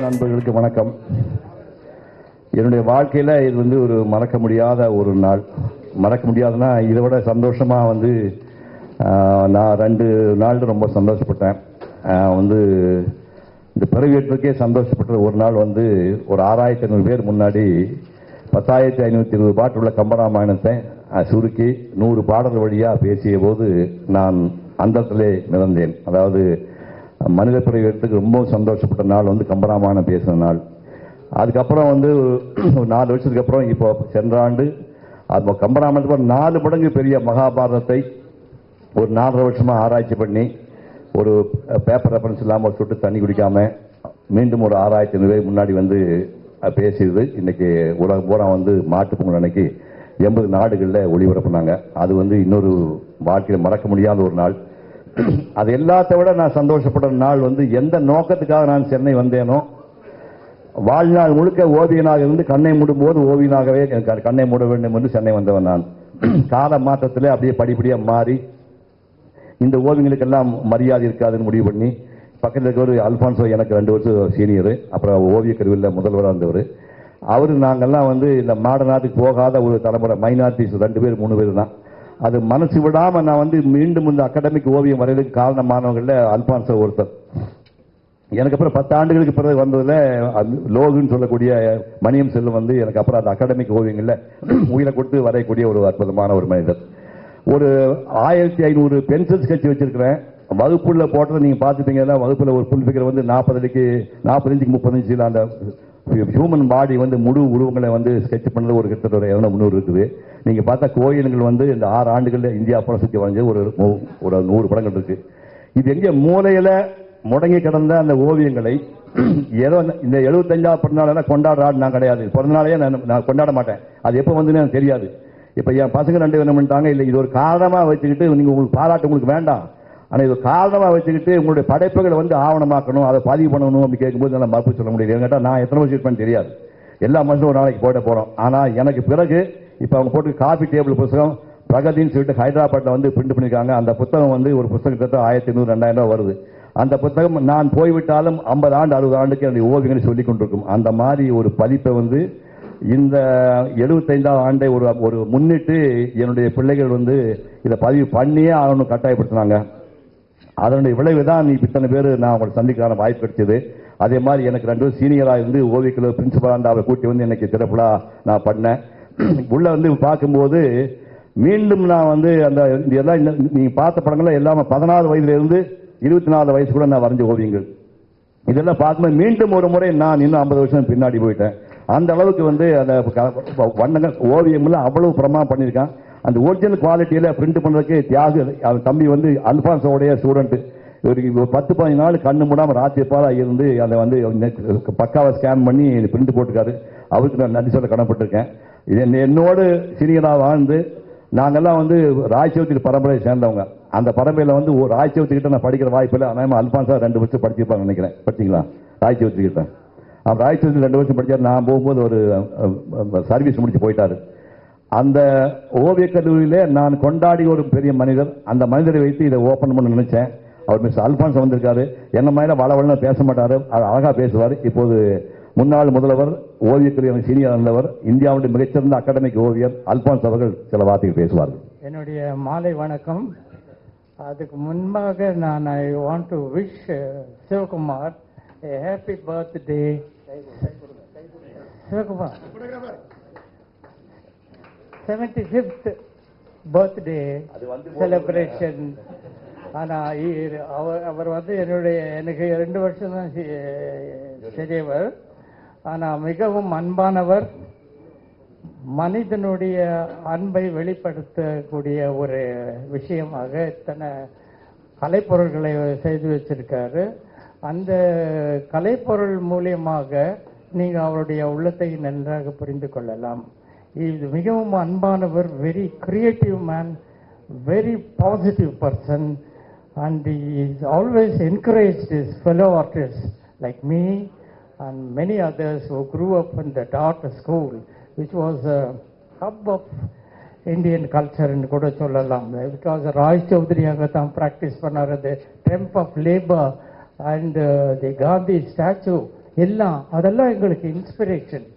நண்பர்களுக்கு வணக்கம் என்னுடைய வாழ்க்கையில் இது வந்து ஒரு மறக்க முடியாத ஒரு நாள் மறக்க முடியாதுன்னா இதை விட சந்தோஷமாக வந்து ஆஹ், நான் ரெண்டு நாள் ரொம்ப சந்தோஷப்பட்டேன் ஆஹ், வந்து இந்த பிறவியேற்றதுக்கே சந்தோஷப்பட்ட ஒரு நாள் வந்து ஒரு ஆறாயிரத்தி ஐநூறு பேர் முன்னாடி பத்தாயிரத்தி ஐநூற்றி இருபது பாட்டு உள்ள கம்பராமாயணத்தை ஆஹ், சுருக்கி நூறு பாடல் வழியாக பேசிய போது நான் அந்தத்திலே மிதந்தேன் அதாவது மனித பிறவி எடுத்துக்கு ரொம்ப சந்தோஷப்பட்ட நாள் வந்து கம்பராமாயணம் பேசின நாள் அதுக்கப்புறம் வந்து ஒரு நாலு வருஷத்துக்கு அப்புறம் இப்போ சென்ற ஆண்டு அது கம்பராமாயணத்துக்கு நாலு மடங்கு பெரிய மகாபாரதத்தை ஒரு நாலரை வருஷமா ஆராய்ச்சி பண்ணி ஒரு பேப்பர் ரெஃபரன்ஸ் இல்லாமல் ஒரு சொட்டு தண்ணி குடிக்காம மீண்டும் ஒரு ஆறாயிரத்தி ஐநூறு பேர் முன்னாடி வந்து அஹ், பேசியது இன்னைக்கு உலகம் பூரா வந்து மாட்டுப் பொங்கல் அன்னைக்கு எண்பது நாடுகளில் ஒளிபரப்புனாங்க அது வந்து இன்னொரு வாழ்க்கையில் மறக்க முடியாத ஒரு நாள் அது எல்லாத்த விட நான் சந்தோஷப்பட்ட நாள் வந்து எந்த நோக்கத்துக்காக நான் சென்னை வந்தேனோ வாழ்நாள் முழுக்க ஓவியனாக இருந்து கண்ணை மூடும்போது ஓவியனாகவே எனக்கு கண்ணை மூட வேண்டும் என்று சென்னை வந்தவன் நான் கால மாற்றத்தில் அப்படியே படிப்படியாக மாறி இந்த ஓவியங்களுக்கெல்லாம் மரியாதை இருக்காதுன்னு முடிவு பண்ணி பக்கத்தில் இருக்க ஒரு அல்பான்சோ எனக்கு ரெண்டு வருஷம் சீனியர் அப்புறம் ஓவியக் கருவியில் முதல்வராக இருந்தவர் அவர் நாங்கள்லாம் வந்து இந்த மாடநாட்டுக்கு போகாத ஒரு தலைமுறை மைனாரிட்டிஸ் ரெண்டு பேர் மூணு பேர் தான் அது மனசு விடாம நான் வந்து மீண்டும் இந்த அகாடமிக் ஓவியம் வரையறதுக்கு காரணமானவங்களில் அல்பான்சோ ஒருத்தர் எனக்கு அப்புறம் பத்து ஆண்டுகளுக்கு பிறகு வந்ததுல அது லோகுன்னு சொல்லக்கூடிய மணியம் செல்வம் வந்து எனக்கு அப்புறம் அந்த அகாடமிக் ஓவியங்களில் உயிரை கொடுத்து வரையக்கூடிய ஒரு அற்புதமான ஒரு மனிதர் ஒரு ஆயிரத்தி ஐநூறு பென்சில் ஸ்கெட்ச் வச்சிருக்கிறேன் வகுப்புள்ள போட்டதை நீங்க பார்த்துட்டீங்கன்னா வகுப்புல ஒரு புல் ஃபிகர் வந்து நாற்பது அடிக்கு நாற்பது இன்ச்சுக்கு முப்பது இன்ச்சில் அந்த ஹியூமன் பாடி வந்து முழு உருவங்களை வந்து ஸ்கெட்ச் பண்ணது ஒரு கிட்டத்தட்ட ஒரு இரநூறு முந்நூறு இருக்குது நீங்க பார்த்தா கோயில்கள் வந்து இந்த ஆறு ஆண்டுகள்ல இந்தியா படம் சுற்றி வரைஞ்ச ஒரு நூ- ஒரு நூறு படங்கள் இருக்கு இது எங்க மூலையில முடங்கி கிடந்த அந்த ஓவியங்களை ஏதோ இந்த எழுபத்தஞ்சாவது பிறந்தநாள் கொண்டாடுற ஆள் நான் கிடையாது பிறந்தநாளையே நான் நான் கொண்டாட மாட்டேன் அது எப்போ வந்துன்னு எனக்கு தெரியாது இப்போ என் பசங்க ரெண்டு என்ன பண்ணிட்டாங்க இல்லை இது ஒரு காரணமா வச்சுக்கிட்டு நீங்க உங்களுக்கு பாராட்டு உங்களுக்கு வேண்டாம் ஆனா இது ஒரு காரணமா வச்சுக்கிட்டு உங்களுடைய படைப்புகளை வந்து ஆவணமாக்கணும் அதை பதிவு பண்ணணும் அப்படி கேட்கும்போது நான் மறுப்பு சொல்ல முடியாது என்கிட்ட நான் எத்தனை வருஷம் இருப்பேன்னு தெரியாது எல்லா மனுஷனும் ஒரு நாளைக்கு போட போறோம் ஆனா எனக்கு பிறகு இப்போ அவங்க போட்டு காபி டேபிள் புத்தகம் பிரகதின்னு சொல்லிட்டு ஹைதராபாத்ல வந்து பிரிண்ட் பண்ணிருக்காங்க அந்த புத்தகம் வந்து ஒரு புத்தகத்தை ஆயிரத்தி ஐநூறு ரெண்டாயிரம் ரூபாய் வருது அந்த புத்தகம் நான் போய்விட்டாலும் ஐம்பது ஆண்டு அறுபது ஆண்டுக்கு என்னுடைய ஓவியங்களை சொல்லிக் கொண்டிருக்கும் அந்த மாதிரி ஒரு பதிப்பை வந்து இந்த எழுபத்தைந்தாவது ஆண்டை ஒரு ஒரு முன்னிட்டு என்னுடைய பிள்ளைகள் வந்து இதை பதிவு பண்ணியே ஆகணும் கட்டாயப்படுத்தினாங்க அதனுடைய விளைவு தான் இப்ப இத்தனை பேர் நான் உங்களை சந்திக்கான வாய்ப்பு கிடைச்சது அதே மாதிரி எனக்கு ரெண்டு பேரும் சீனியராக இருந்து ஓவியக்குழு பிரின்சிபலாக இருந்து அவரை கூட்டி வந்து எனக்கு திறப்புலா நான் பண்ணேன் உள்ள வந்து பார்க்கும்போது மீண்டும் நான் வந்து அந்த இந்த எல்லாம் இந்த- நீங்க பார்த்த படங்கள்லாம் எல்லாமே பதினாறு வயதுல இருந்து இருபத்தி நாலு வயசு கூட நான் வரைஞ்ச ஓவியங்கள் இதெல்லாம் பார்க்கும்போது மீண்டும் ஒரு முறை நான் இன்னும் ஐம்பது வருஷம் பின்னாடி போயிட்டேன் அந்த அளவுக்கு வந்து அந்த க- வண்ணங்கள் ஓவியம்லாம் அவ்வளவு பிரமாதம் பண்ணியிருக்கான் அந்த ஒரிஜினல் குவாலிட்டியில பிரிண்ட் பண்றதுக்கு தியாகு அவன் தம்பி வந்து அல்பான்சோடைய ஸ்டூடெண்ட் இவருக்கு ஒரு பத்து பதினஞ்சு நாள் கண்ணு மூடாம ராத்திரி பாலா இருந்து அதை வந்து பக்காவை ஸ்கேன் பண்ணி பிரிண்ட் போட்டுருக்காரு அவருக்கு நான் நன்றி சொல்ல கடமைப்பட்டிருக்கேன் இது என்ன- என்னோடு சீனியராக வாழ்ந்து நாங்கெல்லாம் வந்து ராய்ச்சவத்தி பரம்பரையை சேர்ந்தவங்க அந்த பரம்பரையில் வந்து ஒரு ராய்ச்சவத்தி கிட்ட நான் படிக்கிற வாய்ப்பு இல்லை ஆனால் அல்பான்சா ரெண்டு வருஷம் படிச்சிருப்பாங்க நினைக்கிறேன் படிச்சிங்களா ராய்ச்சவத்தி கிட்ட அவர் ராய்ச்சவத்தி ரெண்டு வருஷம் படிச்சார் நான் போகும்போது ஒரு சர்வீஸ் முடிச்சு போயிட்டாரு அந்த ஓவியக் கல்லூரியிலே நான் கொண்டாடி ஒரு பெரிய மனிதர் அந்த மனிதரை வைத்து இதை ஓபன் பண்ண நினைச்சேன் அவர் மிஸ் அல்பான்ஸ் வந்திருக்காரு என்ன மாதிரி வளவளன்னு பேச மாட்டாரு அவர் அழகா பேசுவார் இப்போது முன்னாள் முதல்வர் ஓவியத்துறை சீனியர் இருந்தவர் இந்தியாவுடைய மிகச்சிறந்த அகாடமிக் ஓவியர் அல்பான்ஸ் அவர்கள் சில வார்த்தைகள் பேசுவார்கள் என்னுடைய மாலை வணக்கம் அதுக்கு முன்பாக நான் I want to wish Sivakumar a happy birthday Sivakumar seventy fifth birthday celebration ஆனா இ- அவர் அவர் வந்து என்னுடைய எனக்கு ரெண்டு வருஷம் தான் பெரியவர் ஆனா மிகவும் அன்பானவர் மனிதனுடைய அன்பை வெளிப்படுத்தக்கூடிய ஒரு விஷயமாக இத்தனை கலைப்பொருள்களை செய்து வச்சிருக்காரு அந்த கலைப்பொருள் மூலியமாக நீங்க அவருடைய உள்ளத்தை நன்றாக புரிந்து கொள்ளலாம் இது மிகவும் அன்பானவர் very creative man very positive person and is always encourage his fellow artists like me and many others who grew up in the art school, which was a hub of Indian culture ன்னு கூட சொல்லலாம் because Rai Chowdhury அங்கே தான் practice பண்ணார் the temple of labour and the Gandhi statue எல்லாம் அதெல்லாம் எங்களுக்கு inspiration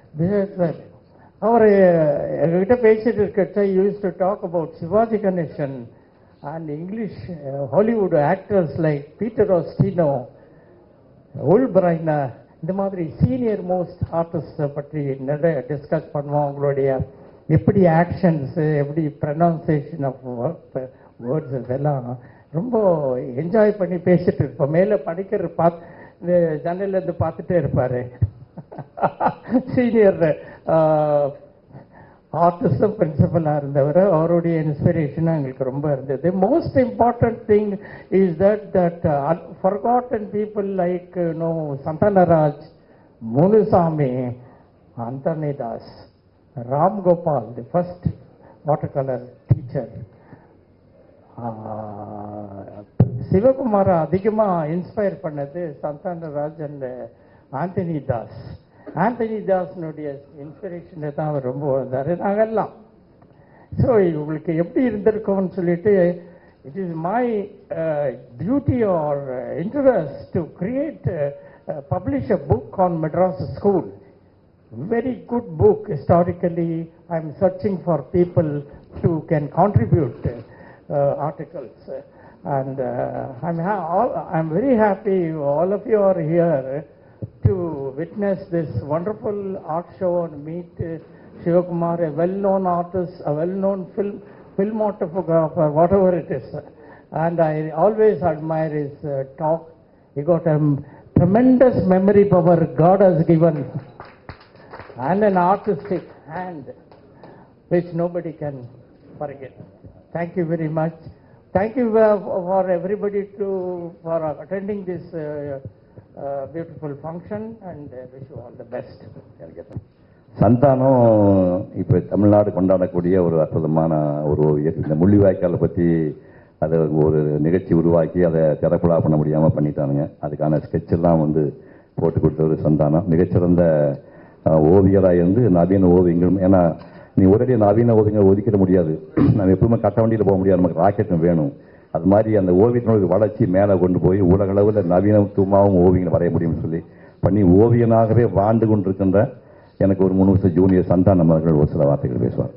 அவர் எங்ககிட்ட பேசிட்டு இருக்கச்ச used to talk about Sivaji Ganesan and English Hollywood actors like Peter Ustinov Yul Brynner இந்த மாதிரி சீனியர் மோஸ்ட் ஆர்டிஸ்ட் பற்றி நிறைய டிஸ்கஸ் பண்ணுவோம் அவங்களுடைய எப்படி ஆக்ஷன்ஸ் எப்படி ப்ரனவுன்சியேஷன் ஆஃப் வேர்ட்ஸ் இதெல்லாம் ரொம்ப என்ஜாய் பண்ணி பேசிட்டு இருப்போம் மேலே படிக்கிற பாத் இந்த ஜன்னல்ல இருந்து பார்த்துட்டே இருப்பாரு சீனியர் ஆர்டிஸ்டும் பிரின்சிபலாக இருந்தவர் அவருடைய இன்ஸ்பிரேஷனும் எங்களுக்கு ரொம்ப இருந்தது most important thing is that that forgotten people like no Santhanaraj Munusamy Anthonidas Ram Gopal the first water colour teacher சிவகுமாரை அதிகமாக இன்ஸ்பயர் பண்ணது சந்தானராஜ் அண்ட் ஆண்டனி தாஸ் ஆண்டனி தாஸ்னுடைய இன்ஸ்பிரேஷனை தான் அவர் ரொம்ப வந்தார் நாங்கெல்லாம் ஸோ உங்களுக்கு எப்படி இருந்திருக்கோம்னு சொல்லிட்டு it is my duty or interest to create publish a book on Madras school very good book historically i'm searching for people who can contribute uh, articles and uh, i'm ha- all, i'm very happy all of you are here to witness this wonderful art show and meet uh, Shivakumar, a well-known artist, a well-known film cinematographer, whatever it is. And I always admire his uh, talk. He got a tremendous memory power God has given and an artistic hand which nobody can forget. Thank you very much. Thank you uh, for everybody to for attending this uh, uh, beautiful function and uh, wish you all the best. Santhanam இப்போ தமிழ்நாடு கொண்டாடக்கூடிய ஒரு அற்புதமான ஒரு ஓவியர் இந்த முள்ளிவாய்க்காலை பற்றி அதை ஒரு நிகழ்ச்சி உருவாக்கி அதை திறப்புலா பண்ண முடியாமல் பண்ணிட்டானுங்க அதுக்கான sketch எல்லாம் வந்து போட்டு கொடுத்தவர் சந்தானம் மிகச்சிறந்த அஹ், ஓவியராக இருந்து நவீன ஓவியங்களும் ஏன்னா நீ ஒரே நவீன ஓவியங்களை ஒதுக்கிட முடியாது நம்ம எப்பவுமே கட்ட வண்டியில் போக முடியாது நமக்கு ராக்கெட்டும் வேணும் அது மாதிரி அந்த ஓவியத்தினுடைய வளர்ச்சி மேலே கொண்டு போய் உலக அளவில் நவீனத்துவமாகவும் ஓவியங்களை வரைய முடியும்னு சொல்லி பண்ணி ஓவியனாகவே வாழ்ந்து கொண்டிருக்கின்ற எனக்கு ஒரு மூணு வருஷம் ஜூனியர் சந்தானம் அவர்கள் ஒரு சில வார்த்தைகள் பேசுவார்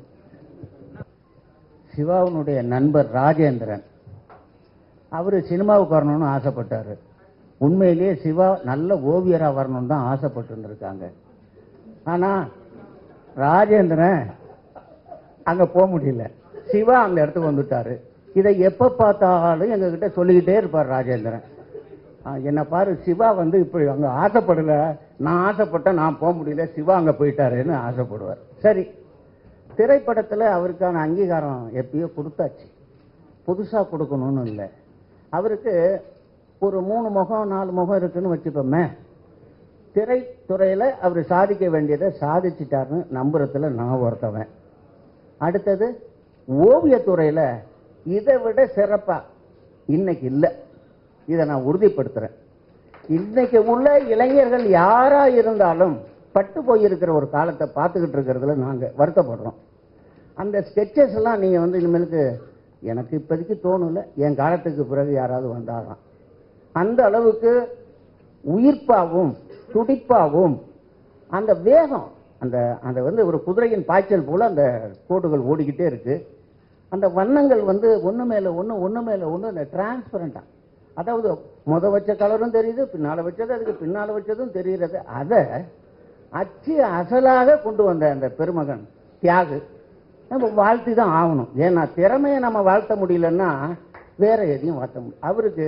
சிவாவினுடைய நண்பர் ராஜேந்திரன் அவர் சினிமாவுக்கு வரணும்னு ஆசைப்பட்டார் உண்மையிலேயே சிவா நல்ல ஓவியராக வரணும்னு தான் ஆசைப்பட்டு இருந்திருக்காங்க ஆனால் ராஜேந்திரன் அங்கே போக முடியல சிவா அந்த இடத்துக்கு வந்துட்டாரு இதை எப்போ பார்த்தாலும் எங்ககிட்ட சொல்லிக்கிட்டே இருப்பார் ராஜேந்திரன் ஆ, என்ன பாரு சிவா வந்து இப்படி அங்கே ஆசைப்படல நான் ஆசைப்பட்டேன் நான் போக முடியல சிவா அங்கே போயிட்டாருன்னு ஆசைப்படுவார் சரி திரைப்படத்தில் அவருக்கான அங்கீகாரம் எப்பயோ கொடுத்தாச்சு புதுசாக கொடுக்கணும்னு இல்லை அவருக்கு ஒரு மூணு முகம் நாலு முகம் இருக்குன்னு வச்சுப்போமே திரைத்துறையில் அவர் சாதிக்க வேண்டியதை சாதிச்சிட்டாருன்னு நம்புறதுல நான் ஒருத்தவன் அடுத்தது ஓவியத்துறையில் இதை விட சிறப்பா இன்னைக்கு இல்லை இதை நான் உறுதிப்படுத்துறேன் இன்னைக்கு உள்ள இளைஞர்கள் யாரா இருந்தாலும் பட்டு போயிருக்கிற ஒரு காலத்தை பார்த்துக்கிட்டு இருக்கிறதுல நாங்க வருத்தப்படுறோம் அந்த ஸ்கெச்சஸ் எல்லாம் நீங்க வந்து இனிமேலுக்கு எனக்கு இப்போதைக்கு தோணல என் காலத்துக்கு பிறகு யாராவது வந்தாராம் அந்த அளவுக்கு உயிர்ப்பாகவும் துடிப்பாகவும் அந்த வேகம் அந்த அந்த வந்து ஒரு குதிரையின் பாய்ச்சல் போல அந்த கோடுகள் ஓடிக்கிட்டே இருக்கு அந்த வண்ணங்கள் வந்து ஒன்று மேலே ஒன்று ஒன்று மேலே ஒன்று அந்த டிரான்ஸ்பரண்டா அதாவது முத வச்ச கலரும் தெரியுது பின்னால் வச்சது அதுக்கு பின்னால் வச்சதும் தெரிகிறது அதை அச்சு அசலாக கொண்டு வந்த அந்த பெருமகன் தியாகு நம்ம வாழ்த்தி தான் ஆகணும் ஏன்னா திறமையை நம்ம வாழ்த்த முடியலன்னா வேற எதையும் வாழ்த்த முடியும் அவருக்கு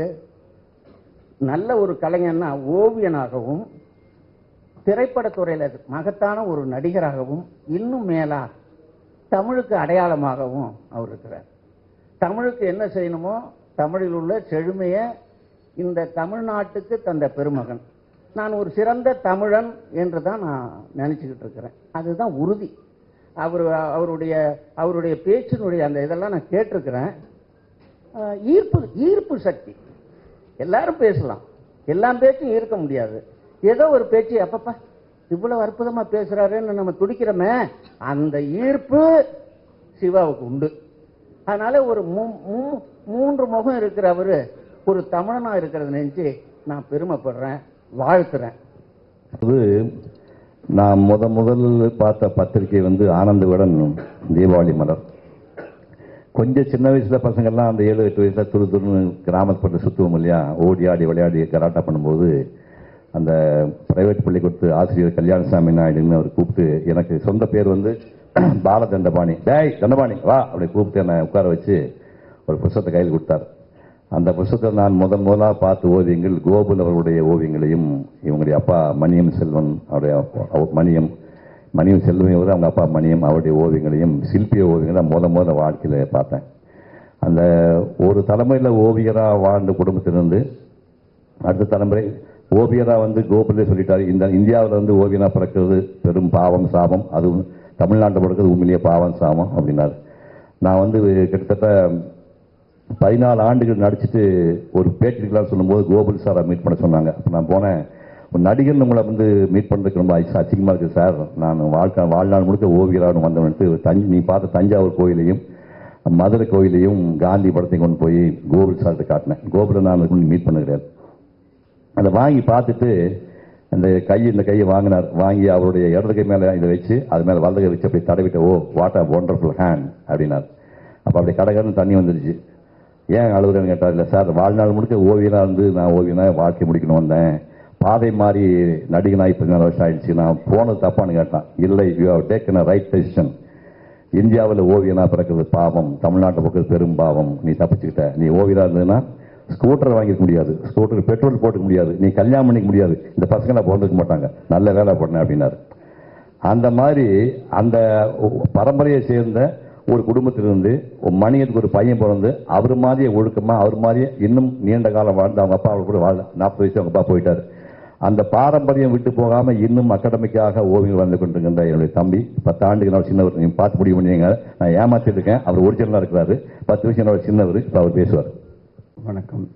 நல்ல ஒரு கலைஞன்னா ஓவியனாகவும் திரைப்படத்துறையில் மகத்தான ஒரு நடிகராகவும் இன்னும் மேலா தமிழுக்கு அடையாளமாகவும் அவர் இருக்கிறார் தமிழுக்கு என்ன செய்யணுமோ தமிழில் உள்ள செழுமையை இந்த தமிழ்நாட்டுக்கு தந்த பெருமகன் நான் ஒரு சிறந்த தமிழன் என்று தான் நான் நினச்சிக்கிட்டு இருக்கிறேன் அதுதான் உறுதி அவர் அவருடைய அவருடைய பேச்சினுடைய அந்த இதெல்லாம் நான் கேட்டிருக்கிறேன் அஹ், ஈர்ப்பு ஈர்ப்பு சக்தி எல்லாரும் பேசலாம் எல்லா பேச்சும் ஈர்க்க முடியாது ஏதோ ஒரு பேச்சு அப்பப்பா இவ்வளவு அற்புதமா பேசுறாருன்னு நம்ம துடிக்கிறோமே அந்த ஈர்ப்பு சிவாவுக்கு உண்டு அதனால ஒரு மூ- மூ- மூன்று முகம் இருக்கிற அவரு ஒரு தமிழனா இருக்கிறத நினைச்சு நான் பெருமைப்படுறேன் வாழ்த்துறேன் அது நான் முத முதல் பார்த்த பத்திரிகை வந்து ஆனந்த விடன் தீபாவளி மலர் கொஞ்சம் சின்ன வயசுல பசங்கள்லாம் அந்த ஏழு எட்டு வயசுல துரு துருன்னு கிராமத்துப்பட்டு சுற்றுவோம் இல்லையா ஓடி ஆடி விளையாடி கராட்டா பண்ணும்போது அந்த பிரைவேட் பள்ளிக்கூடத்து ஆசிரியர் கல்யாணசாமி நாயுடுன்னு அவர் கூப்பிட்டு எனக்கு சொந்த பேர் வந்து பால தண்டபாணி டேய் தண்டபாணி வா அப்படி கூப்பிட்டு என்னை உட்கார வச்சு ஒரு புஸ்தகத்தை கையில் கொடுத்தார் அந்த புஸ்தகத்தை நான் முதன் முதலாக பார்த்த ஓவியங்கள் கோகுல் அவர்களுடைய ஓவியங்களையும் இவங்களுடைய அப்பா மணியம் செல்வன் அவருடைய அப்பா- அவர் மணியம் மணியம் செல்வன் வந்து அவங்க அப்பா மணியம் அவருடைய ஓவியங்களையும் சிற்பிய ஓவியங்களை முத முத வாழ்க்கையில் பார்த்தேன் அந்த ஒரு தலைமுறையில் ஓவியராக வாழ்ந்த குடும்பத்திலிருந்து அடுத்த தலைமுறை ஓவியரா வந்து கோகுலே சொல்லிட்டாரு இந்த இந்தியாவில் வந்து ஓவியனா பிறக்கிறது பெரும் பாவம் சாபம் அதுவும் தமிழ்நாட்டில் பிறக்கிறது உண்மையிலேயே பாவம் சாபம் அப்படின்னாரு நான் வந்து கிட்டத்தட்ட பதினாலு ஆண்டுகள் நடிச்சிட்டு ஒரு பேட்டிருக்கலாம் சொல்லும்போது கோகுல் சாரை மீட் பண்ண சொன்னாங்க அப்போ நான் போனேன் ஒரு நடிகர் உங்களை வந்து மீட் பண்ணுறதுக்கு ரொம்ப அச்ச- அசிங்கமா இருக்குது சார் நான் வாழ்க்கை வாழ்நாள் முழுக்க ஓவியரானு வந்தவன்ட்டு தஞ்சை நீ பார்த்த தஞ்சாவூர் கோயிலையும் மதுரை கோயிலையும் காந்தி படத்தையும் கொண்டு போய் கோகுல் சார்கிட்ட காட்டினேன் கோகுலை நான் அதுக்கு மீட் பண்ண கிடையாது அதை வாங்கி பார்த்துட்டு அந்த கை இந்த கையை வாங்கினார் வாங்கி அவருடைய இடது கை மேலே இதை வச்சு அது மேலே வலது கை வச்சு அப்படி தடவிட்டு oh what a wonderful hand அப்படின்னார் அப்போ அப்படி கடகடன்னு தண்ணி வந்துருச்சு ஏன் அழுகுறேன்னு கேட்டார் இல்லை சார் வாழ்நாள் முழுக்க ஓவியனாக இருந்து நான் ஓவியனாக வாழ்க்கை முடிக்கணும் வந்தேன் பாதை மாறி நடிகனாக இப்போ நாலு வருஷம் ஆயிடுச்சு நான் போனது தப்பான்னு கேட்டான் இல்லை you have taken a right decision இந்தியாவில் ஓவியனா பிறக்கிறது பாவம் தமிழ்நாட்டை பிறக்கிறது பெரும் பாவம் நீ தப்பிச்சுக்கிட்ட நீ ஓவியனா இருந்ததுன்னா ஸ்கூட்டர் வாங்கிக்க முடியாது ஸ்கூட்டருக்கு பெட்ரோல் போட்டுக்க முடியாது நீ கல்யாணம் பண்ணிக்க முடியாது இந்த பசங்க பிறந்துக்க மாட்டாங்க நல்ல வேலை பண்ணேன் அப்படின்னாரு அந்த மாதிரி அந்த பரம்பரையை சேர்ந்த ஒரு குடும்பத்திலிருந்து ஒரு மணியத்துக்கு ஒரு பையன் பிறந்து அவர் மாதிரியே ஒழுக்கமா அவர் மாதிரியே இன்னும் நீண்ட காலம் வாழ்ந்து அவங்க அப்பா அவர் கூட வாழ் நாற்பது வயசு அவங்க அப்பா போயிட்டாரு அந்த பாரம்பரியம் விட்டு போகாம இன்னும் அகடமிக்காக ஓவியம் வந்து கொண்டிருக்கின்ற என்னுடைய தம்பி பத்து ஆண்டுக்கு நான் சின்னவர் நீங்க பார்த்து முடிவு பண்ணீங்க நான் ஏமாத்திட்டு இருக்கேன் அவர் ஒரிஜினலா இருக்கிறாரு பத்து வயசு என்னோட சின்னவர் இப்ப அவர் பேசுவார் வணக்கம்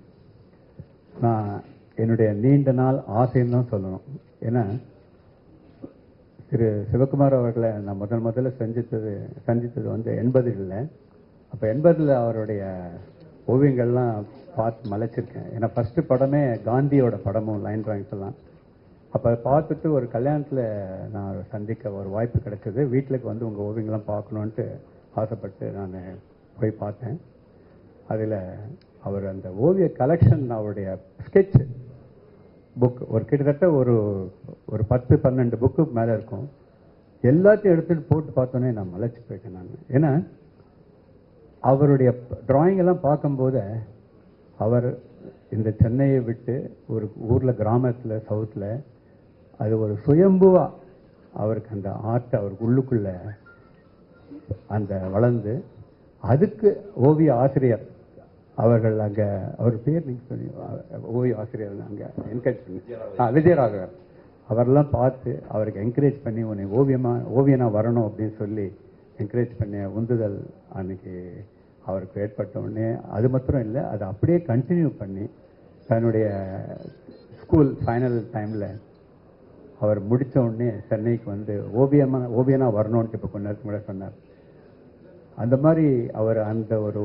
நான் என்னுடைய நீண்ட நாள் ஆசைன்னு தான் சொல்லணும் ஏன்னா திரு சிவகுமார் அவர்களை நான் முதல் முதல்ல சந்தித்தது சந்தித்தது வந்து எண்பதுகளில் அப்போ எண்பதில் அவருடைய ஓவியங்கள்லாம் பார்த்து மலைச்சிருக்கேன் ஏன்னா ஃபஸ்ட்டு படமே காந்தியோட படமும் லைன் டிராயிங்ஸ் எல்லாம் அப்போ பார்த்துட்டு ஒரு கல்யாணத்தில் நான் அவரை சந்திக்க ஒரு வாய்ப்பு கிடைச்சது வீட்டுக்கு வந்து உங்கள் ஓவியங்கள்லாம் பார்க்கணுன்ட்டு ஆசைப்பட்டு நான் போய் பார்த்தேன் அதில் அவர் அந்த ஓவிய கலெக்ஷன் அவருடைய ஸ்கெட்ச் புக் ஒரு கிட்டத்தட்ட ஒரு ஒரு பத்து பன்னெண்டு புக்கு மேலே இருக்கும் எல்லாத்தையும் எடுத்துட்டு போட்டு பார்த்தோன்னே நான் மலைச்சு போயிட்டேன் நான் ஏன்னா அவருடைய டிராயிங் எல்லாம் பார்க்கும்போது அவர் இந்த சென்னையை விட்டு ஒரு ஊரில் கிராமத்தில் சவுத்தில் அது ஒரு சுயம்புவா அவருக்கு அந்த ஆர்ட் அவருக்கு உள்ளுக்குள்ள அந்த வளர்ந்து அதுக்கு ஓவிய ஆசிரியர் அவர்கள் அங்கே அவர் பேர் நீங்க சொல்லி ஓவிய ஆசிரியர் அங்கே என்கரேஜ் பண்ணி ஆ, விஜயராகவன் அவரெல்லாம் பார்த்து அவருக்கு என்கரேஜ் பண்ணி உன்னை ஓவியமா ஓவியனா வரணும் அப்படின்னு சொல்லி என்கரேஜ் பண்ண உந்துதல் அன்னைக்கு அவருக்கு ஏற்பட்ட உடனே அது மாத்திரம் இல்லை அதை அப்படியே கண்டினியூ பண்ணி தன்னுடைய ஸ்கூல் ஃபைனல் டைமில் அவர் முடிச்ச உடனே சென்னைக்கு வந்து ஓவியமா ஓவியனா வரணும்னு இப்போ கொஞ்ச நேரத்துக்கு முன்னாடி சொன்னார் அந்த மாதிரி அவர் அந்த ஒரு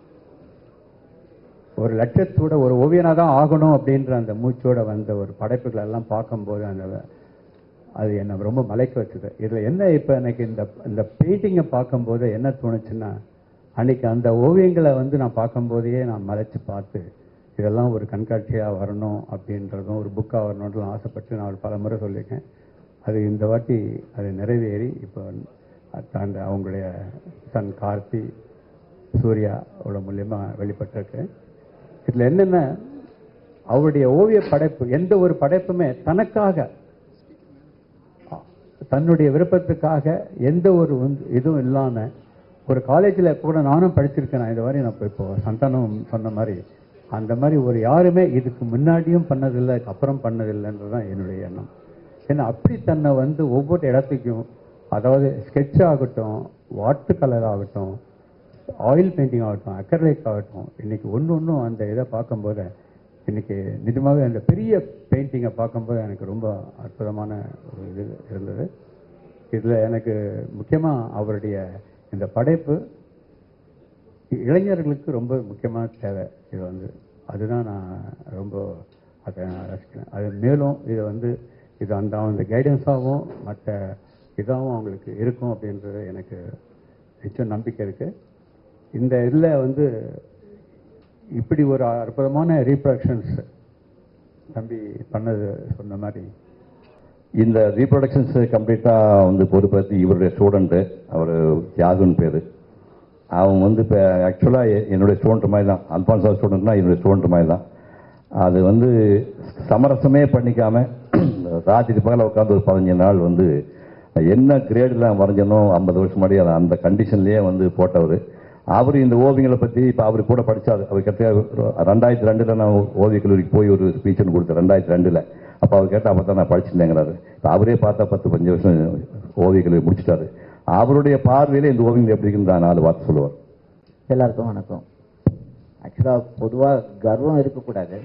ஒரு லட்சத்தோட ஒரு ஓவியனா தான் ஆகணும் அப்படின்ற அந்த மூச்சோட வந்த ஒரு படைப்புகள் எல்லாம் பார்க்கும்போது அந்த அது என்னை ரொம்ப மலைக்க வச்சது இதுல என்ன இப்ப எனக்கு இந்த இந்த பெயிண்டிங்கை பார்க்கும்போது என்ன தோணுச்சுன்னா அன்னைக்கு அந்த ஓவியங்களை வந்து நான் பார்க்கும்போதே நான் மலைச்சு பார்த்து இதெல்லாம் ஒரு கண்காட்சியா வரணும் அப்படின்றதும் ஒரு புக்கா வரணும்னு ஆசைப்பட்டு நான் ஒரு பல முறை சொல்லியிருக்கேன் அது இந்த வாட்டி அது நிறைவேறி இப்போ அந்த அவங்களுடைய சன் கார்த்தி சூர்யாவோட மூலியமா வெளிப்பட்டிருக்கு இதுல என்னன்னா அவருடைய ஓவிய படைப்பு எந்த ஒரு படைப்புமே தனக்காக தன்னுடைய விருப்பத்துக்காக எந்த ஒரு வந்து இதுவும் இல்லாம ஒரு காலேஜில் கூட நானும் படிச்சிருக்கேன் நான் இது மாதிரி நான் இப்போ- இப்போ சந்தானம் சொன்ன மாதிரி அந்த மாதிரி ஒரு யாருமே இதுக்கு முன்னாடியும் பண்ணதில்லை இதுக்கு அப்புறம் பண்ணதில்லைன்றது தான் என்னுடைய எண்ணம் ஏன்னா அப்படி தன்னை வந்து ஒவ்வொரு இடத்துக்கும் அதாவது ஸ்கெட்ச் ஆகட்டும் வாட்டர் கலர் ஆகட்டும் ஆயில் பெயிண்டிங் ஆகட்டும் அக்கர்லைக் ஆகட்டும் இன்னைக்கு ஒன்று ஒன்றும் அந்த இதை பார்க்கும்போது இன்னைக்கு நிஜமாவே அந்த பெரிய பெயிண்டிங்கை பார்க்கும்போது எனக்கு ரொம்ப அற்புதமான ஒரு இது இருந்தது இதில் எனக்கு முக்கியமாக அவருடைய இந்த படைப்பு இளைஞர்களுக்கு ரொம்ப முக்கியமான தேவை இது வந்து அதுதான் நான் ரொம்ப அதை நான் ரசிக்கிறேன் அது மேலும் இதை வந்து இது அந்த அந்த கைடன்ஸாகவும் மற்ற இதாகவும் அவங்களுக்கு இருக்கும் அப்படின்றது எனக்கு நிச்சயம் நம்பிக்கை இருக்குது இந்த இதில் வந்து இப்படி ஒரு அற்புதமான ரீப்ரொடக்ஷன்ஸ் தம்பி பண்ணது சொன்ன மாதிரி இந்த ரீப்ரொடக்ஷன்ஸ் கம்ப்ளீட்டாக வந்து பொறுப்பேற்று இவருடைய ஸ்டூடெண்ட்டு அவர் தியாகுன்னு பேர் அவன் வந்து இப்போ ஆக்சுவலாக என்னுடைய ஸ்டூடெண்ட் மாதிரி தான் அல்பான்சா ஸ்டூடெண்ட்னா என்னுடைய ஸ்டூடெண்ட் மாதிரி தான் அது வந்து சமரசமே பண்ணிக்காம ராத்திரி பகல உட்காந்து ஒரு பதினஞ்சு நாள் வந்து என்ன கிரேடில் வரைஞ்சனோ ஐம்பது வருஷம் முன்னாடி அதை அந்த கண்டிஷன்லேயே வந்து போட்டவர் அவர் இந்த ஓவியங்களை பற்றி இப்போ அவர் கூட படித்தார் அவர் கிட்ட ரெண்டாயிரத்தி ரெண்டில் நான் ஓவிய கல்லூரிக்கு போய் ஒரு ஸ்பீச் ஒன்று கொடுத்தேன் ரெண்டாயிரத்தி ரெண்டில் அப்போ அவர் கேட்டால் அப்போ தான் நான் படிச்சிருந்தேங்கிறாரு இப்போ அவரே பார்த்தா பத்து பஞ்சு வருஷம் ஓவிய கல்லூரி முடிச்சிட்டாரு அவருடைய பார்வையில் இந்த ஓவியங்கள் எப்படி இருக்குன்னு நான் நாலு வார்த்தை சொல்லுவார் எல்லாருக்கும் வணக்கம் ஆக்சுவலாக பொதுவாக கர்வம் இருக்கக்கூடாது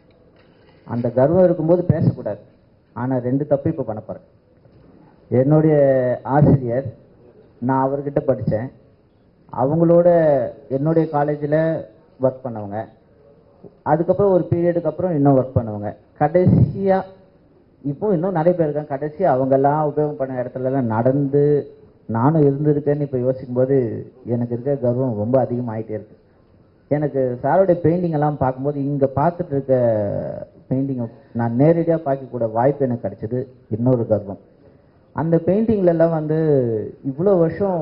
அந்த கர்வம் இருக்கும்போது பேசக்கூடாது ஆனால் ரெண்டு தப்பு இப்போ பண்ண போகிறேன் என்னுடைய ஆசிரியர் நான் அவர்கிட்ட படித்தேன் அவங்களோட என்னுடைய காலேஜில் ஒர்க் பண்ணவங்க அதுக்கப்புறம் ஒரு பீரியடுக்கு அப்புறம் இன்னும் ஒர்க் பண்ணவங்க கடைசியாக இப்போ இன்னும் நிறைய பேர் இருக்காங்க கடைசியாக அவங்கெல்லாம் உபயோகம் பண்ண இடத்துலலாம் நடந்து நானும் இருந்திருக்கேன்னு இப்போ யோசிக்கும்போது எனக்கு இருக்க கர்வம் ரொம்ப அதிகமாயிட்டே இருக்கு எனக்கு சாரோடைய பெயிண்டிங் எல்லாம் பார்க்கும்போது இங்கே பார்த்துட்டு இருக்க பெயிண்டிங்கை நான் நேரடியாக பார்க்கக்கூட வாய்ப்பு எனக்கு கிடைச்சது இன்னொரு கர்வம் அந்த பெயிண்டிங்ல எல்லாம் வந்து இவ்வளோ வருஷம்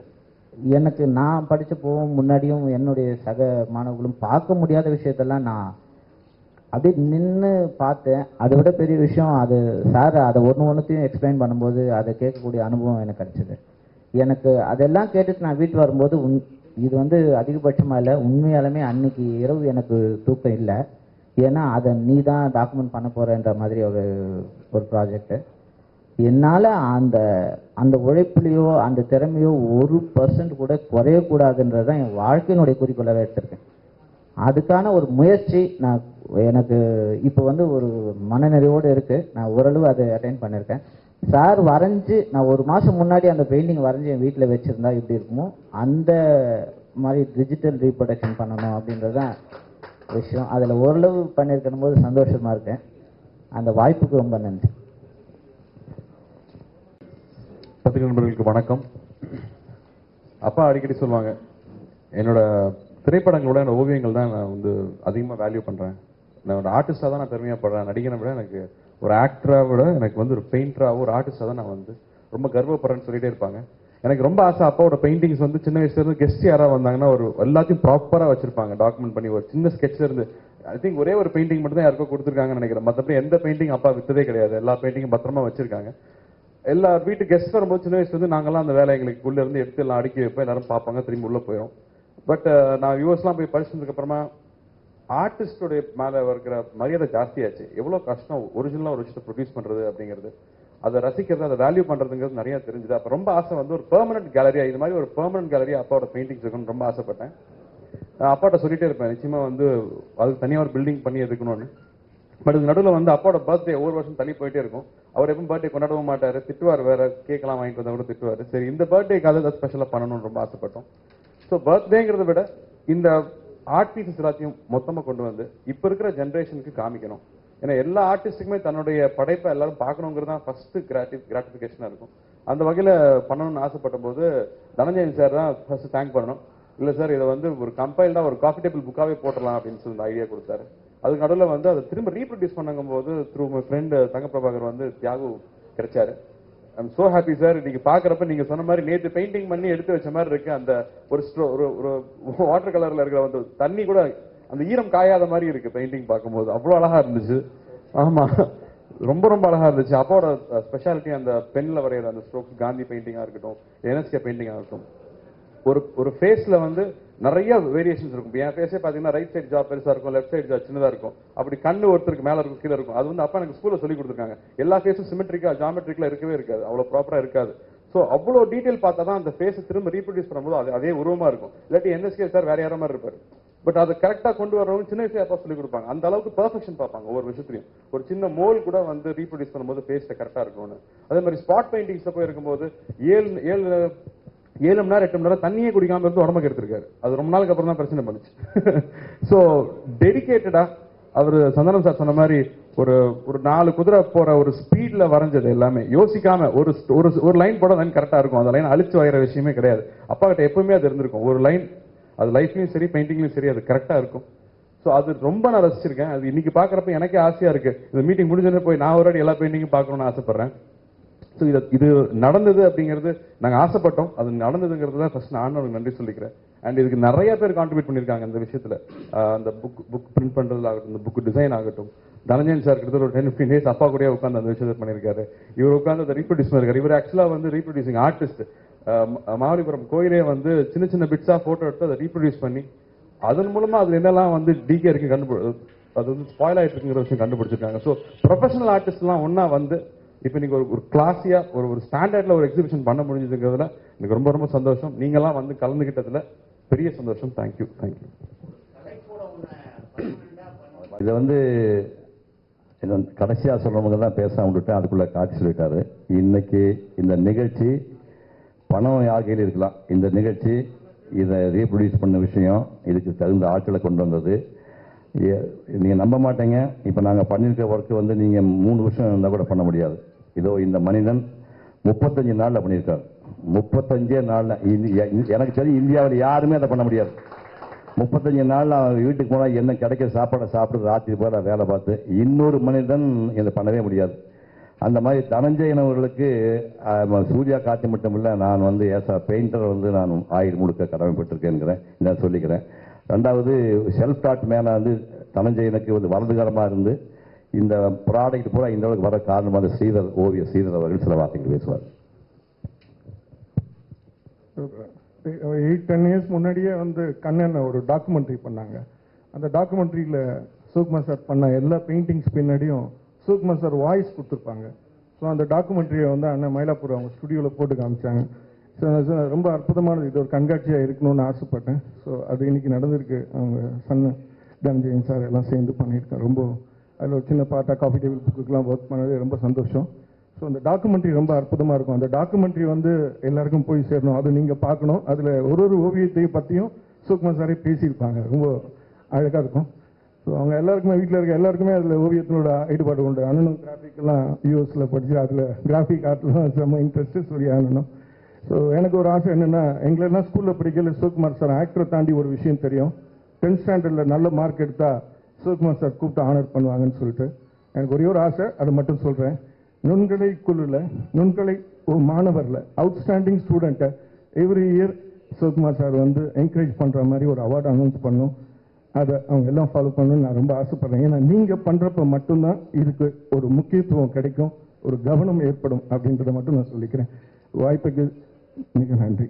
எனக்கு நான் படிச்சப்போ முன்னாடியும் என்னுடைய சக மாணவர்களும் பார்க்க முடியாத விஷயத்தெல்லாம் நான் அப்படியே நின்று பார்த்தேன் அதை விட பெரிய விஷயம் அது சார் அதை ஒன்று ஒன்றுத்தையும் எக்ஸ்பிளைன் பண்ணும்போது அதை கேட்கக்கூடிய அனுபவம் எனக்கு கிடைச்சது எனக்கு அதெல்லாம் கேட்டுட்டு நான் வீட்டு வரும்போது உன் இது வந்து அதிகபட்சமாக இல்லை உண்மையாலுமே அன்னைக்கு இரவு எனக்கு தூக்கம் இல்லை ஏன்னா அதை நீ தான் டாக்குமெண்ட் பண்ண போகிறன்ற மாதிரி ஒரு ஒரு ப்ராஜெக்ட்டு என்னால் அந்த அந்த உழைப்புலையோ அந்த திறமையோ ஒரு பர்சன்ட் கூட குறையக்கூடாதுன்றது தான் என் வாழ்க்கையினுடைய குறிக்கோளாகவே எடுத்திருக்கேன் அதுக்கான ஒரு முயற்சி நான் எனக்கு இப்போ வந்து ஒரு மனநிறைவோடு இருக்கு நான் ஓரளவு அதை அட்டைன் பண்ணியிருக்கேன் சார் வரைஞ்சு நான் ஒரு மாதம் முன்னாடி அந்த பெயிண்டிங் வரைஞ்சி என் வீட்டில் வச்சுருந்தா எப்படி இருக்குமோ அந்த மாதிரி டிஜிட்டல் ரீப்ரொடக்ஷன் பண்ணணும் அப்படின்றது தான் விஷயம் அதில் ஓரளவு பண்ணியிருக்கணும் போது சந்தோஷமாக இருக்கேன் அந்த வாய்ப்புக்கு ரொம்ப நன்றி பத்திரிகை நண்பர்களுக்கு வணக்கம் அப்பா அடிக்கடி சொல்லுவாங்க என்னோட திரைப்படங்களோட என்னோட ஓவியங்கள் தான் நான் வந்து அதிகமாக வேல்யூ பண்ணுறேன் நான் ஒரு ஆர்டிஸ்டாக தான் நான் பெருமையாக படுறேன் நடிகனை விட எனக்கு ஒரு ஆக்டராக விட எனக்கு வந்து ஒரு பெயிண்டராக ஒரு ஆர்டிஸ்டாக தான் நான் வந்து ரொம்ப கர்வப்படுறேன்னு சொல்லிட்டே இருப்பாங்க எனக்கு ரொம்ப ஆசை அப்பாவோட பெயிண்டிங்ஸ் வந்து சின்ன வயசுல இருந்து கெஸ்ட் யாராவது வந்தாங்கன்னா ஒரு எல்லாத்தையும் ப்ராப்பராக வச்சிருப்பாங்க டாக்குமெண்ட் பண்ணி ஒரு சின்ன ஸ்கெட்ச்ல இருந்து ஐ திங்க் ஒரே ஒரு பெயிண்டிங் மட்டும் தான் யாருக்கோ கொடுத்துருக்காங்கன்னு நினைக்கிறேன் மற்றபடி எந்த பெயிண்டிங் அப்பா வித்ததே கிடையாது எல்லா பெயிண்டிங்கும் பத்திரமா வச்சிருக்காங்க எல்லா வீட்டு கெஸ்ட் வரும்போது சின்ன வயசுல இருந்து நாங்கெல்லாம் அந்த வேலை எங்களுக்கு உள்ள இருந்து எடுத்து எல்லாம் அடுக்கி வைப்போம் எல்லாரும் பார்ப்பாங்க திரும்பி உள்ள போயிடும் பட் நான் யூஎஸ்லாம் போய் படிச்சதுக்கு அப்புறமா ஆர்டிஸ்டோடைய மேல இருக்கிற மரியாதை ஜாஸ்தியாச்சு எவ்வளவு கஷ்டம் ஒரிஜினலா ஒரு விஷயத்தை ப்ரொடியூஸ் பண்றது அப்படிங்கிறது அதை ரசிக்கிறது அதை வேல்யூ பண்றதுங்கிறது நிறைய தெரிஞ்சுது அப்ப ரொம்ப ஆசை வந்து ஒரு பெர்மனன்ட் கேலரியா இது மாதிரி ஒரு பெர்மனன்ட் கேலரியா அப்பாவோட பெயிண்டிங்ஸ் இருக்கணும்னு ரொம்ப ஆசைப்பட்டேன் நான் அப்பாட்ட சொல்லிட்டே இருப்பேன் நிச்சயமா வந்து அதுக்கு தனியா ஒரு பில்டிங் பண்ணி எடுக்கணும்னு பட் இது நடுவில் வந்து அப்பாவோட பர்த்டே ஒவ்வொரு வருஷம் தள்ளி போயிட்டே இருக்கும் அவர் எப்பவும் பர்த்டே கொண்டாடவும் மாட்டாரு திட்டுவார் வேற கேக்கெல்லாம் வாங்கிட்டு வந்தா கூட திட்டுவார் சரி இந்த பர்த்டேக்காக ஏதாவது ஸ்பெஷலாக பண்ணணும்னு ரொம்ப ஆசைப்பட்டோம் ஸோ பர்த்டேங்கிறத விட இந்த ஆர்ட் பீசஸ் எல்லாத்தையும் மொத்தமாக கொண்டு வந்து இப்போ இருக்கிற ஜென்ரேஷனுக்கு காமிக்கணும் ஏன்னா எல்லா ஆர்டிஸ்ட்டுக்குமே தன்னுடைய படைப்பை எல்லாரும் பார்க்கணுங்கிறது தான் ஃபர்ஸ்ட் கிராட்டி கிராட்டிஃபிகேஷனாக இருக்கும் அந்த வகையில் பண்ணணும்னு ஆசைப்பட்ட போது தனஞ்சயன் சார் தான் ஃபர்ஸ்ட் தேங்க் பண்ணணும் இல்லை சார் இதை வந்து ஒரு கம்பைல்டாக ஒரு காஃபி டேபிள் புக்காகவே போட்டுடலாம் அப்படின்னு சொல்லி ஐடியா கொடுத்தாரு அதுக்கு நடுவில் வந்து அதை திரும்ப ரீப்ரொடியூஸ் பண்ணும் போது through my friend Thanga Prabhakar வந்து தியாகு கிடைச்சாரு ஐம் சோ ஹாப்பி சார் இன்னைக்கு பாக்குறப்ப நீங்க சொன்ன மாதிரி நேத்து பெயிண்டிங் பண்ணி எடுத்து வச்ச மாதிரி இருக்கு அந்த ஒரு ஸ்ட்ரோ ஒரு ஒரு வாட்டர் கலர்ல இருக்கிற வந்து தண்ணி கூட அந்த ஈரம் காயாத மாதிரி இருக்கு பெயிண்டிங் பார்க்கும்போது அவ்வளவு அழகா இருந்துச்சு ஆமா ரொம்ப ரொம்ப அழகா இருந்துச்சு அப்போட ஸ்பெஷாலிட்டி அந்த பென்ல வரைகிற அந்த ஸ்ட்ரோக்ஸ் காந்தி பெயிண்டிங்கா இருக்கட்டும் என்எஸ்கே பெயிண்டிங்கா இருக்கட்டும் ஒரு ஒரு ஃபேஸ்ல வந்து நிறைய வேரியேஷன்ஸ் இருக்கும் இப்ப என் ஃபேஸே பாத்தீங்கன்னா ரைட் சைடு ஜாப் பெருசா இருக்கும் லெஃப்ட் சைடு ஜாப் சின்னதா இருக்கும் அப்படி கண்ணு ஒருத்தருக்கு மேல இருக்கும் கீழே இருக்கும் அது வந்து அப்பா எனக்கு ஸ்கூல்ல சொல்லி கொடுத்துருக்காங்க எல்லா ஃபேஸும் சிமெட்ரிக்கா ஜாமெட்ரிக்கா இருக்கவே இருக்காது அவ்வளவு ப்ராப்பரா இருக்காது சோ அவ்வளவு டீடைல் பார்த்தா தான் அந்த ஃபேஸ் திரும்ப ரீப்ரொடியூஸ் பண்ணும்போது அது அதே உருவமா இருக்கும் இல்லாட்டி என்எஸ்கே சார் வேற யாரோ மாதிரி இருப்பாரு பட் அதை கரெக்டா கொண்டு வரவங்க சின்ன வயசுல அப்பா சொல்லி கொடுப்பாங்க அந்த அளவுக்கு பெர்ஃபெக்ஷன் பார்ப்பாங்க ஒவ்வொரு விஷயத்துலையும் ஒரு சின்ன மோல் கூட வந்து ரீப்ரொடியூஸ் பண்ணும்போது ஃபேஸ்ல கரெக்டா இருக்கும்னு அதே மாதிரி ஸ்பாட் பெயிண்டிங்ஸ்ல போய் இருக்கும்போது ஏழு ஏழு ஏழு மணி நேரம் எட்டு மணி நேரம் தண்ணியே குடிக்காம இருந்து உடம்புக்கு எடுத்திருக்காரு அது ரொம்ப நாளுக்கு அப்புறம் தான் பிரச்சனை பண்ணுச்சு ஸோ டெடிகேட்டடா அவர் சந்தனம் சார் சொன்ன மாதிரி ஒரு ஒரு நாலு குதிரை போற ஒரு ஸ்பீட்ல வரைஞ்சது எல்லாமே யோசிக்காம ஒரு ஒரு ஒரு லைன் போட லைன் கரெக்டா இருக்கும் அந்த லைன் அழிச்சு வரைகிற விஷயமே கிடையாது அப்பா கிட்ட எப்பவுமே அது இருந்திருக்கும் ஒரு லைன் அது லைஃப்லயும் சரி பெயிண்டிங்லயும் சரி அது கரெக்டா இருக்கும் ஸோ அது ரொம்ப நான் ரசிச்சிருக்கேன் அது இன்னைக்கு பார்க்கறப்ப எனக்கே ஆசையா இருக்கு இந்த மீட்டிங் முடிஞ்சோடனே போய் நான் ஒரு வாட்டி எல்லா பெயிண்டிங்கும் பார்க்கணும்னு ஆசைப்படுறேன் ஸோ இது இது நடந்தது அப்படிங்கிறது நாங்கள் ஆசைப்பட்டோம் அது நடந்ததுங்கிறது தான் ஃபர்ஸ்ட் நான் ஆண்டவனுக்கு நன்றி சொல்லிக்கிறேன் அண்ட் இதுக்கு நிறைய பேர் கான்ட்ரிபியூட் பண்ணியிருக்காங்க இந்த விஷயத்தில் அந்த புக் புக் பிரிண்ட் பண்ணுறதுல ஆகட்டும் இந்த புக் டிசைன் ஆகட்டும் தனஞ்சயன் சார் கிட்டத்தட்ட ஒரு டென் ஃபிஃப்டின் டேஸ் அப்பா கூட உட்காந்து அந்த விஷயத்தை பண்ணியிருக்காரு இவர் உட்காந்து அதை ரீப்ரொடியூஸ் பண்ணிருக்காரு இவர் ஆக்சுவலாக வந்து ரீப்ரொடியூசிங் ஆர்டிஸ்ட் மாவலிபுரம் கோயிலே வந்து சின்ன சின்ன பிட்ஸாக ஃபோட்டோ எடுத்து அதை ரீப்ரொடியூஸ் பண்ணி அதன் மூலமா அதுல என்னெல்லாம் வந்து டிகே இருக்கு கண்டுபிடி அது வந்து ஸ்பாயில் ஆயிட்டு இருக்குங்கிற விஷயம் கண்டுபிடிச்சிருக்காங்க ஸோ ப்ரொஃபஷனல் ஆர்டிஸ்ட்லாம் ஒண்ணா வந்து இப்போ நீங்க ஒரு ஒரு கிளாஸியா ஒரு ஒரு ஸ்டாண்டர்ட்ல ஒரு எக்ஸிபிஷன் பண்ண முடிஞ்சதுங்கிறதுல எனக்கு ரொம்ப ரொம்ப சந்தோஷம் நீங்கெல்லாம் வந்து கலந்துகிட்டதுல பெரிய சந்தோஷம் தேங்க்யூ தேங்க்யூ இதை வந்து இந்த கடைசியா சொல்றவங்க தான் பேசாம விட்டுட்டேன் அதுக்குள்ள காட்சி சொல்லிட்டாரு இன்னைக்கு இந்த நிகழ்ச்சி பணம் யார் கையில் இருக்கலாம் இந்த நிகழ்ச்சி இதை ரீப்ரொடியூஸ் பண்ண விஷயம் இதுக்கு தகுந்த ஆட்களை கொண்டு வந்தது ஏ- நீங்க நம்ப மாட்டீங்க இப்போ நாங்கள் பண்ணியிருக்க ஒர்க்கு வந்து நீங்க மூணு வருஷம் இருந்தால் கூட பண்ண முடியாது இதோ இந்த மனிதன் முப்பத்தஞ்சு நாளில் பண்ணியிருக்காரு முப்பத்தஞ்சே நாளில் எனக்கு தெரியும் இந்தியாவில் யாருமே அதை பண்ண முடியாது முப்பத்தஞ்சு நாள் அவன் வீட்டுக்கு போனால் என்ன கிடைக்கிற சாப்பாடை சாப்பிட்டு ராத்திரி போல வேலை பார்த்து இன்னொரு மனிதன் இதை பண்ணவே முடியாது அந்த மாதிரி தனஞ்சயன் அவர்களுக்கு ஆஹ், சூர்யா காட்சி மட்டும் இல்லை நான் வந்து ஏசா பெயிண்டர் வந்து நான் ஆயுள் முழுக்க கடமைப்பட்டிருக்கேங்கிறேன் நான் சொல்லிக்கிறேன் ரெண்டாவது செல்ஃப் டாட் மேலே வந்து தனஞ்சயனுக்கு வந்து வலதுகரமாக இருந்து இந்த ப்ராடக்ட் பூரா இந்த அளவுக்கு வர காரணம் வந்து ஸ்ரீதர் ஓவியர் ஸ்ரீதர் அவர்கள் சில வார்த்தைகள் பேசுவார் எயிட் டென் இயர்ஸ் முன்னாடியே வந்து கண்ணன் ஒரு டாக்குமெண்ட்ரி பண்ணாங்க அந்த டாக்குமெண்ட்ரியில் சூக்மா சார் பண்ண எல்லா பெயிண்டிங்ஸ் பின்னாடியும் சூக்மா சார் வாய்ஸ் கொடுத்துருப்பாங்க ஸோ அந்த டாக்குமெண்ட்ரியை வந்து அண்ணன் மயிலாப்பூர் அவங்க ஸ்டுடியோவில் போட்டு காமிச்சாங்க ஸோ அது ரொம்ப அற்புதமானது இது ஒரு கண்காட்சியாக இருக்கணும்னு ஆசைப்பட்டேன் ஸோ அது இன்னைக்கு நடந்திருக்கு அவங்க சன்னு தனஞ்சயன் சார் எல்லாம் சேர்ந்து பண்ணியிருக்கேன் ரொம்ப அதில் ஒரு சின்ன பாட்டா காஃபி டேபிள் புக்குக்கெலாம் ஒர்க் பண்ணது ரொம்ப சந்தோஷம் ஸோ அந்த டாக்குமெண்ட்ரி ரொம்ப அற்புதமாக இருக்கும் அந்த டாக்குமெண்ட்ரி வந்து எல்லாருக்கும் போய் சேரணும் அது நீங்கள் பார்க்கணும் அதில் ஒரு ஒரு ஓவியத்தையும் பற்றியும் சுகுமார் சாரே பேசியிருப்பாங்க ரொம்ப அழகாக இருக்கும் ஸோ அவங்க எல்லாருக்குமே வீட்டில் இருக்க எல்லாருக்குமே அதில் ஓவியத்தினோட ஈடுபாடு உண்டு அண்ணனும் கிராஃபிக்கெல்லாம் யூஎஸில் படிச்சு அதில் கிராஃபிக் ஆர்ட்லாம் செம்ம இன்ட்ரெஸ்ட்டு சூரிய அண்ணனும் ஸோ எனக்கு ஒரு ஆசை என்னென்னா எங்களெல்லாம் ஸ்கூலில் படிக்கல சிவகுமார் சார் ஆக்டரை தாண்டி ஒரு விஷயம் தெரியும் டென்த் ஸ்டாண்டர்டில் நல்ல மார்க் எடுத்தா சிவகுமார் சார் கூப்பிட்டு ஆனர் பண்ணுவாங்கன்னு சொல்லிட்டு எனக்கு ஒரே ஒரு ஆசை அதை மட்டும் சொல்கிறேன் நுண்கலை குழுல நுண்கலை ஒரு மாணவர்ல அவுட்ஸ்டாண்டிங் ஸ்டூடெண்ட்டை எவ்ரி இயர் சிவகுமார் சார் வந்து என்கரேஜ் பண்ற மாதிரி ஒரு அவார்டு அனௌன்ஸ் பண்ணும் அதை அவங்க எல்லாம் ஃபாலோ பண்ணணும்னு நான் ரொம்ப ஆசைப்படுறேன் ஏன்னா நீங்க பண்றப்ப மட்டும்தான் இதுக்கு ஒரு முக்கியத்துவம் கிடைக்கும் ஒரு கவனம் ஏற்படும் அப்படின்றத மட்டும் நான் சொல்லிக்கிறேன் வாய்ப்புக்கு மிக நன்றி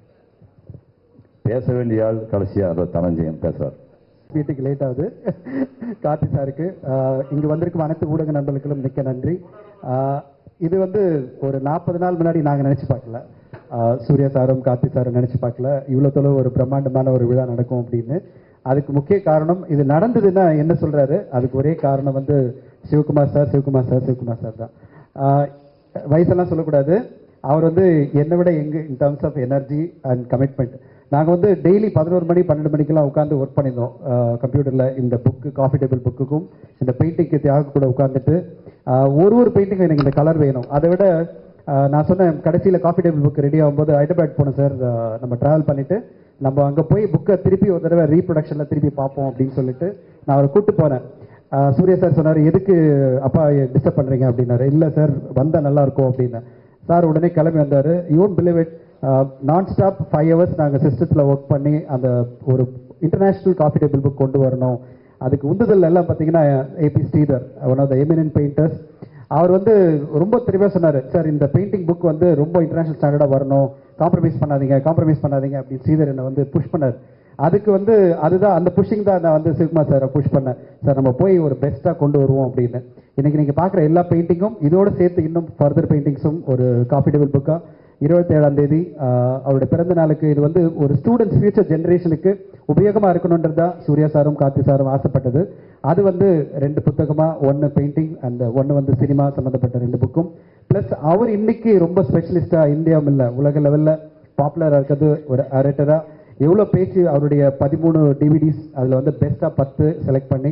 பேச வேண்டிய ஆள் கடைசியா அதை தனஞ்சயன் பேசுவார் வீட்டுக்கு லேட் ஆகுது கார்த்தி சாருக்கு ஆஹ் இங்க வந்திருக்கும் அனைத்து ஊடக நண்பர்களுக்கும் மிக்க நன்றி ஆஹ் இது வந்து ஒரு நாற்பது நாள் முன்னாடி நாங்க நினைச்சு பார்க்கல ஆஹ் சூர்யா சாரும் கார்த்தி சாரும் நினைச்சு பார்க்கல இவ்வளவு தொலைவு ஒரு பிரம்மாண்டமான ஒரு விழா நடக்கும் அப்படின்னு அதுக்கு முக்கிய காரணம் இது நடந்ததுன்னா என்ன சொல்றாரு அதுக்கு ஒரே காரணம் வந்து Sivakumar sir Sivakumar sir Sivakumar sir தான் ஆஹ் வயசெல்லாம் சொல்லக்கூடாது அவர் வந்து என்னை விட எங்க in terms of energy and commitment நாங்கள் வந்து டெய்லி பதினோரு மணி பன்னெண்டு மணிக்கெல்லாம் உட்காந்து ஒர்க் பண்ணியிருந்தோம் கம்ப்யூட்டரில் இந்த புக்கு காஃபி டேபிள் புக்குக்கும் இந்த பெயிண்டிங்க்கு தியாக கூட உட்காந்துட்டு ஆஹ் ஒரு ஒரு பெயிண்டிங் எனக்கு இந்த கலர் வேணும் அதை விட ஆஹ் நான் சொன்னேன் கடைசியில் காஃபி டேபிள் புக் ரெடி ஆகும்போது ஹைதராபாத் போனோம் சார் நம்ம ட்ராவல் பண்ணிட்டு நம்ம அங்கே போய் புக்கை திருப்பி ஒரு தடவை ரீப்ரொடக்ஷனில் திருப்பி பார்ப்போம் அப்படின்னு சொல்லிட்டு நான் அவரை கூப்பிட்டு போனேன் ஆஹ் சூர்யா சார் சொன்னார் எதுக்கு அப்பா டிஸ்டர்ப் பண்ணுறீங்க அப்படின்னாரு இல்லை சார் வந்தால் நல்லா இருக்கும் அப்படின்னு சார் உடனே கிளம்பி வந்தார் யூன் believe it nonstop five hours நாங்கள் சிஸ்டத்தில் ஒர்க் பண்ணி அந்த ஒரு இன்டர்நேஷ்னல் காஃபி டேபிள் புக் கொண்டு வரணும் அதுக்கு உந்துதல் எல்லாம் பார்த்தீங்கன்னா A P Sridhar one of the eminent painters அவர் வந்து ரொம்ப தெளிவாக சொன்னார் சார் இந்த பெயிண்டிங் புக் வந்து ரொம்ப இன்டர்நேஷனல் ஸ்டாண்டர்டாக வரணும் காம்ப்ரமைஸ் பண்ணாதீங்க காம்ப்ரமைஸ் பண்ணாதீங்க அப்படின்னு ஸ்ரீதர் என்னை வந்து புஷ் பண்ணார் அதுக்கு வந்து அதுதான் அந்த புஷிங் தான் நான் வந்து சிவகுமார் சாரை புஷ் பண்ணேன் சார் நம்ம போய் ஒரு பெஸ்ட்டாக கொண்டு வருவோம் அப்படின்னு இன்னைக்கு நீங்கள் பார்க்குற எல்லா பெயிண்டிங்கும் இதோட சேர்த்து இன்னும் ஃபர்தர் பெயிண்டிங்ஸும் ஒரு காஃபி டேபிள் புக்காக இருபத்தேழாம் தேதி ஆஹ், அவருடைய பிறந்த நாளுக்கு இது வந்து ஒரு ஸ்டூடெண்ட்ஸ் ஃபியூச்சர் ஜெனரேஷனுக்கு உபயோகமா இருக்கணுன்றது தான் சூர்யா சாரும் கார்த்தி சாரும் ஆசைப்பட்டது அது வந்து ரெண்டு புத்தகமா ஒன்னு பெயிண்டிங் அந்த ஒன்னு வந்து சினிமா சம்பந்தப்பட்ட ரெண்டு புக்கும் பிளஸ் அவர் இன்னைக்கு ரொம்ப ஸ்பெஷலிஸ்டா இந்தியாவும் இல்ல உலக லெவல்ல பாப்புலரா இருக்கிறது ஒரு அரேட்டரா எவ்வளவு பேச்சு அவருடைய பதிமூணு டிவிடிஸ் அதுல வந்து பெஸ்டா பத்து செலக்ட் பண்ணி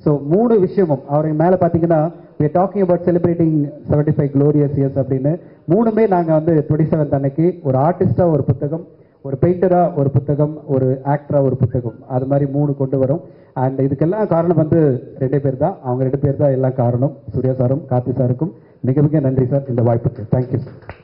ஸோ மூணு விஷயமும் அவருக்கு மேலே பார்த்தீங்கன்னா we are talking about celebrating seventy five glorious years அப்படின்னு மூணுமே நாங்கள் வந்து டுவெண்ட்டி செவன்த் அன்னைக்கு ஒரு ஆர்டிஸ்டாக ஒரு புத்தகம் ஒரு பெயிண்டராக ஒரு புத்தகம் ஒரு ஆக்டராக ஒரு புத்தகம் அது மாதிரி மூணு கொண்டு வரும் அண்ட் இதுக்கெல்லாம் காரணம் வந்து ரெண்டே பேர் தான் அவங்க ரெண்டு பேர் தான் எல்லாம் காரணம் சூர்யா சாரும் கார்த்தி சாருக்கும் மிக மிக நன்றி சார் இந்த வாய்ப்புக்கு தேங்க்யூ